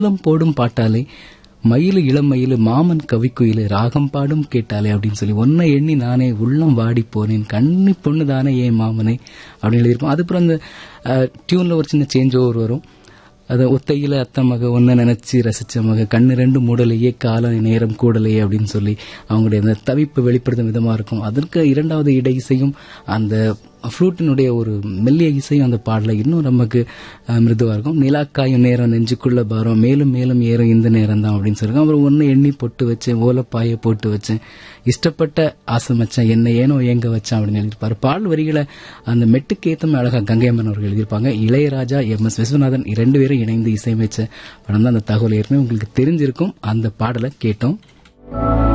உள்ளம் போடும் பாட்டாலே மயிலு இளமயிலு மாமன் கவிக்குயிலு ராகம் பாடும் கேட்டாலே அப்படின்னு சொல்லி ஒன்னை எண்ணி நானே உள்ளம் வாடி போனேன் கண்ணி பொண்ணு தானே ஏன் மாமனே அப்படின்னு எழுதியிருப்போம் அதுக்கப்புறம் அந்த டியூன்ல ஒரு சின்ன சேஞ்ச் ஓவர் வரும் அது ஒத்தையில அத்தை மக ஒன்ன நினைச்சு ரசிச்ச மக கண்ணு ரெண்டு மூடலையே கால நேரம் கூடலையே அப்படின்னு சொல்லி அவங்களுடைய அந்த தவிப்பு வெளிப்படுத்தும் விதமா இருக்கும் அதற்கு இரண்டாவது இடை இசையும் அந்த ஃப்ளூட்டினுடைய ஒரு மெல்லிய இசையும் அந்த பாடல இன்னும் நமக்கு அஹ், மிருதுவா இருக்கும் நிலாக்காயும் நேரம் நெஞ்சுக்குள்ள பாரம் மேலும் மேலும் ஏறும் இந்த நேரம் தான் அப்படின்னு சொல்லிருக்கோம் அப்புறம் ஒன்னு எண்ணி பொட்டு வச்சேன் ஓலப்பாய போட்டு வச்சேன் இஷ்டப்பட்ட ஆசை மச்சான் என்ன ஏனோ ஏங்க வச்சான் அப்படின்னு எழுதியிருப்பாரு பாடல் வரிகளை அந்த மெட்டுக்கு ஏத்தமே அழகா கங்கையம்மன் அவர்கள் எழுதியிருப்பாங்க இளையராஜா எம் எஸ் விஸ்வநாதன் இரண்டு பேரும் இணைந்து இசையமைச்ச படம் தான் அந்த தகவல் ஏற்கனவே உங்களுக்கு தெரிஞ்சிருக்கும் அந்த பாடலை கேட்டோம்